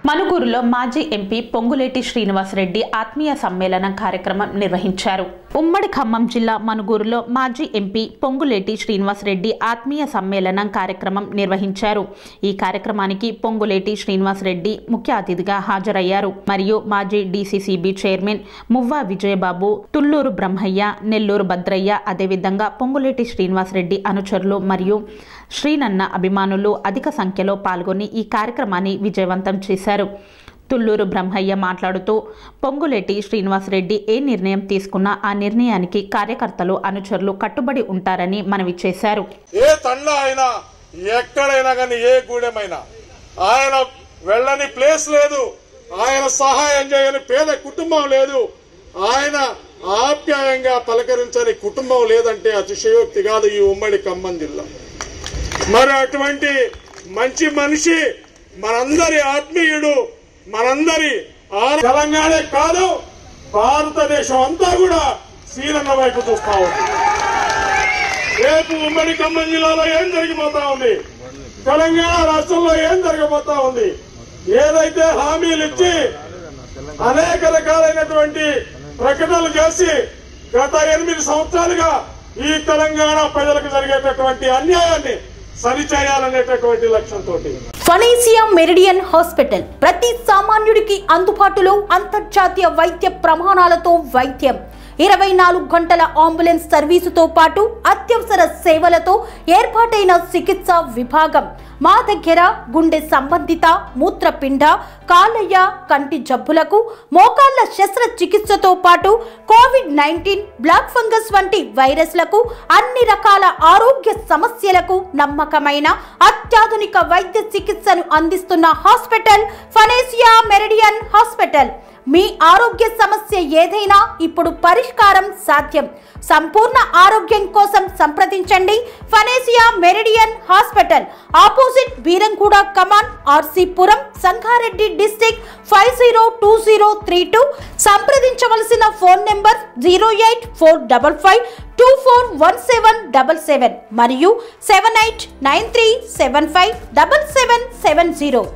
మనుగూరులో మాజీ ఎంపీ పొంగులేటి శ్రీనివాసరెడ్డి ఆత్మీయ సమ్మేళనం కార్యక్రమం నిర్వహించారు ఉమ్మడి ఖమ్మం జిల్లా మనుగూరులో మాజీ ఎంపీ పొంగులేటి శ్రీనివాసరెడ్డి ఆత్మీయ సమ్మేళనం కార్యక్రమం నిర్వహించారు ఈ కార్యక్రమానికి పొంగులేటి శ్రీనివాసరెడ్డి ముఖ్య అతిథిగా హాజరయ్యారు మరియు మాజీ డీసీసీబీ చైర్మన్ మువ్వా విజయబాబు తుళ్లూరు బ్రహ్మయ్య నెల్లూరు భద్రయ్య అదేవిధంగా పొంగులేటి శ్రీనివాసరెడ్డి అనుచరులు మరియు శ్రీనన్న అభిమానులు అధిక సంఖ్యలో పాల్గొని ఈ కార్యక్రమాన్ని విజయవంతం చేశారు తుళ్లూరు బ్రహ్మయ్య మాట్లాడుతూ పొంగులేటి శ్రీనివాసరెడ్డి ఏ నిర్ణయం తీసుకున్నా ఆ నిర్ణయానికి కార్యకర్తలు అనుచరులు కట్టుబడి ఉంటారని మనవి చేశారు ఏ తండ అయినా ఎక్కడైనా కానీ ఏ గూడెమైనా ఆయన వెళ్ళని ప్లేస్ లేదు ఆయన సహాయం చేయని పేద కుటుంబం లేదు ఆయన ఆప్యాయంగా పలకరించని కుటుంబం లేదంటే అతిశయోక్తి కాదు ఈ ఉమ్మడి ఖమ్మం జిల్లా మరి అటువంటి మంచి మనిషి మనందరి ఆత్మీయుడు మనందరి ఆ- తెలంగాణే కాదు భారతదేశం అంతా కూడా శ్రీరంగ వైపు చూస్తా ఉంది రేపు ఉమ్మడి ఖమ్మం జిల్లాలో ఏం జరిగిపోతా ఉంది తెలంగాణ రాష్ట్రంలో ఏం జరగబోతా ఉంది ఏదైతే హామీలు ఇచ్చి అనేక రకాలైనటువంటి ప్రకటనలు చేసి గత ఎనిమిది సంవత్సరాలుగా ఈ తెలంగాణ ప్రజలకు జరిగేటటువంటి అన్యాయాన్ని సరిచేయాలనేటటువంటి లక్ష్యంతో ఫనేసియా మెరిడియన్ హాస్పిటల్ ప్రతి సామాన్యుడికి అందుబాటులో అంతర్జాతీయ వైద్య ప్రమాణాలతో వైద్యం ఇరవై నాలుగు గంటల అంబులెన్స్ సర్వీసుతో పాటు అత్యవసర సేవలతో ఏర్పాటైన చికిత్స విభాగం మా దగ్గర గుండె సంబంధిత మూత్రపిండ కాలయ్య కంటి జబ్బులకు మోకాళ్ల శస్త్రచికిత్సతో పాటు కోవిడ్ నైన్టీన్ బ్లాక్ ఫంగస్ వంటి వైరస్లకు అన్ని రకాల ఆరోగ్య సమస్యలకు నమ్మకమైన అత్యాధునిక వైద్య చికిత్సను అందిస్తున్న హాస్పిటల్ ఫనేసియా మెరిడియన్ హాస్పిటల్ మీ ఆరోగ్య సమస్య ఏదైనా ఇప్పుడు పరిష్కారం సాధ్యం సంపూర్ణ ఆరోగ్యం కోసం సంప్రదించండి Panacea Meridian hospital opposite Beeramguda Kaman RC Puram Sangareddy district five zero two zero three two సంప్రదించవలసిన phone number zero eight four double five two four one seven double seven మరియు seven eight nine three seven five double seven seven zero